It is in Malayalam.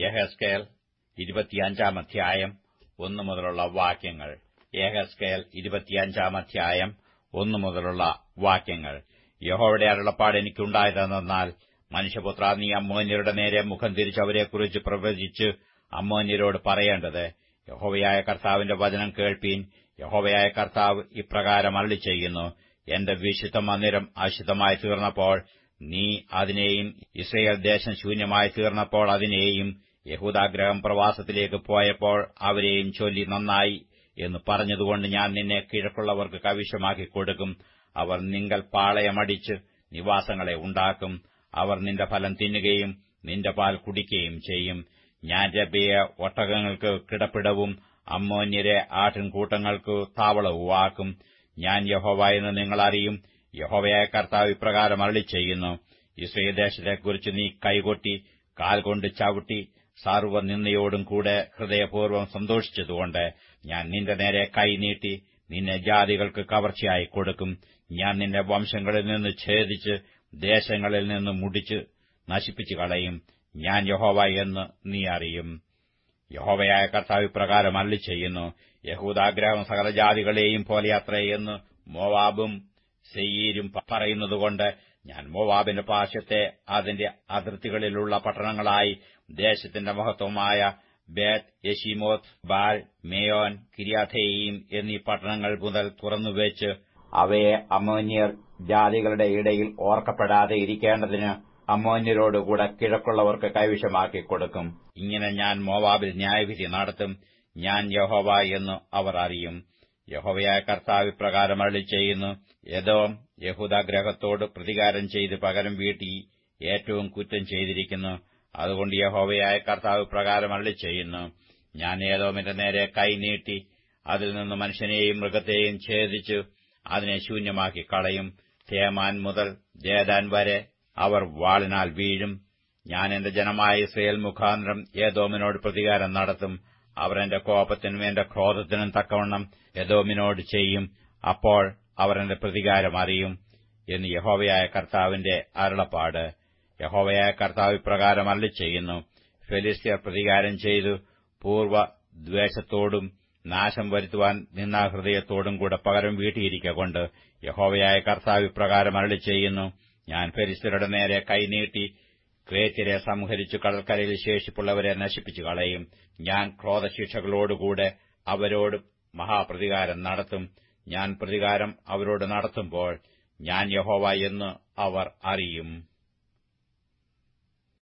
യഹസ്കേൽ ഇരുപത്തിയഞ്ചാം അധ്യായം ഒന്നു മുതലുള്ള വാക്യങ്ങൾ യഹസ്കേൽ ഇരുപത്തിയഞ്ചാം അധ്യായം ഒന്നു മുതലുള്ള വാക്യങ്ങൾ യഹോവയുടെ അരുളപ്പാട് എനിക്കുണ്ടായതെന്നാൽ മനുഷ്യപുത്ര നീ അമ്മോന്യരുടെ നേരെ മുഖം തിരിച്ച് അവരെക്കുറിച്ച് പ്രവചിച്ച് അമ്മോന്യരോട് പറയേണ്ടത് യഹോവയായ കർത്താവിന്റെ വചനം കേൾപ്പീൻ യഹോവയായ കർത്താവ് ഇപ്രകാരം അരളി ചെയ്യുന്നു എന്റെ വിശുദ്ധ മന്ദിരം അശുദ്ധമായി തീർന്നപ്പോൾ നീ അതിനെയും ഇസ്രയേൽ ദേശം ശൂന്യമായി തീർന്നപ്പോൾ അതിനെയും യഹൂദാഗ്രഹം പ്രവാസത്തിലേക്ക് പോയപ്പോൾ അവരെയും ചൊല്ലി നന്നായി എന്ന് പറഞ്ഞതുകൊണ്ട് ഞാൻ നിന്നെ കിഴക്കുള്ളവർക്ക് കവിശമാക്കി കൊടുക്കും അവർ നിങ്കൽ പാളയമടിച്ച് നിവാസങ്ങളെ ഉണ്ടാക്കും അവർ നിന്റെ ഫലം തിന്നുകയും നിന്റെ പാൽ കുടിക്കുകയും ചെയ്യും ഞാൻ രബിയെ ഒട്ടകങ്ങൾക്ക് കിടപ്പിടവും അമ്മോന്യരെ ആട്ടിൻകൂട്ടങ്ങൾക്ക് താവളവുമാക്കും ഞാൻ യഹോവ എന്ന് നിങ്ങൾ അറിയും യഹോവയായ കർത്താവ് ഇപ്രകാരം അരളി ചെയ്യുന്നു ഇസ്രയേൽ ദേശത്തെക്കുറിച്ച് നീ കൈകൊട്ടി കാൽ കൊണ്ട് ചവിട്ടി സർവ്വനിന്ദയോടും കൂടെ ഹൃദയപൂർവ്വം സന്തോഷിച്ചതുകൊണ്ട് ഞാൻ നിന്റെ നേരെ കൈ നീട്ടി നിന്നെ ജാതികൾക്ക് കവർച്ചയായി കൊടുക്കും ഞാൻ നിന്നെ വംശങ്ങളിൽ നിന്ന് ഛേദിച്ച് ദേശങ്ങളിൽ നിന്ന് മുടിച്ച് നശിപ്പിച്ചു കളയും ഞാൻ യഹോവ എന്ന് നീ അറിയും യഹോവയായ കർത്താവ് ഇപ്രകാരം അല്ലി ചെയ്യുന്നു യഹൂദാഗ്രഹം സകല ജാതികളെയും പോലെയത്രേ എന്ന് മോവാബും സെയ്യീരും പറയുന്നതുകൊണ്ട് ഞാൻ മോവാബിന്റെ പാർശ്വത്തെ അതിന്റെ അതിർത്തികളിലുള്ള പട്ടണങ്ങളായി ദേശത്തിന്റെ മഹത്വമായ ബേത് യശിമോത്ത് ബാൽ മേയോൻ കിരിയാഥേയും എന്നീ പട്ടണങ്ങൾ മുതൽ തുറന്നുവെച്ച് അവയെ അമോന്യർ ജാതികളുടെ ഇടയിൽ ഓർക്കപ്പെടാതെ ഇരിക്കേണ്ടതിന് അമ്മോന്യരോടുകൂടെ കിഴക്കുള്ളവർക്ക് കൈവശമാക്കി കൊടുക്കും ഇങ്ങനെ ഞാൻ മോവാബിൽ ന്യായവിധി നടത്തും ഞാൻ യഹോവ എന്ന് അവർ അറിയും യഹോവയായ കർത്താവ് ഇപ്രകാരം അരളി ചെയ്യുന്നു യദോം യഹൂദാഗ്രഹത്തോട് പ്രതികാരം ചെയ്ത് പകരം വീട്ടി ഏറ്റവും കുറ്റം ചെയ്തിരിക്കുന്നു അതുകൊണ്ട് യഹോവയായ കർത്താവ് പ്രകാരം അരളി ചെയ്യുന്നു ഞാൻ ഏതോമിന്റെ നേരെ കൈ നീട്ടി അതിൽ നിന്ന് മനുഷ്യനെയും മൃഗത്തെയും ഛേദിച്ചു അതിനെ ശൂന്യമാക്കി കളയും തേമാൻ മുതൽ ജേദാൻ വരെ അവർ വാളിനാൽ വീഴും ഞാൻ എന്റെ ജനമായ ഇസ്രയേൽ മുഖാന്തരം ഏതോമിനോട് പ്രതികാരം നടത്തും അവർ എന്റെ കോപത്തിനും എന്റെ ക്രോധത്തിനും തക്കവണ്ണം യദോമിനോട് ചെയ്യും അപ്പോൾ അവർ എന്റെ പ്രതികാരം അറിയും എന്ന് യഹോവയായ കർത്താവിന്റെ അരുളപ്പാട് യഹോവയായ കർത്താവ് ഇപ്രകാരം അല്ലി ചെയ്യുന്നു ഫെലിസ്തീർ പ്രതികാരം ചെയ്തു പൂർവ്വ ദ്വേഷത്തോടും നാശം വരുത്തുവാൻ നിന്ന ഹൃദയത്തോടും കൂടെ പകരം വീട്ടിയിരിക്കൊണ്ട് യഹോവയായ കർത്താവ് ഇപ്രകാരം അരളി ചെയ്യുന്നു ഞാൻ ഫെലിസ്തീരുടെ നേരെ കൈനീട്ടി ക്രേത്യരെ സംഹരിച്ചു കടൽക്കരയിൽ ശേഷിപ്പുള്ളവരെ നശിപ്പിച്ചു കളയും ഞാൻ ക്രോധശിക്ഷകളോടുകൂടെ അവരോട് മഹാപ്രതികാരം നടത്തും ഞാൻ പ്രതികാരം അവരോട് നടത്തുമ്പോൾ ഞാൻ യഹോവ എന്ന് അവർ അറിയും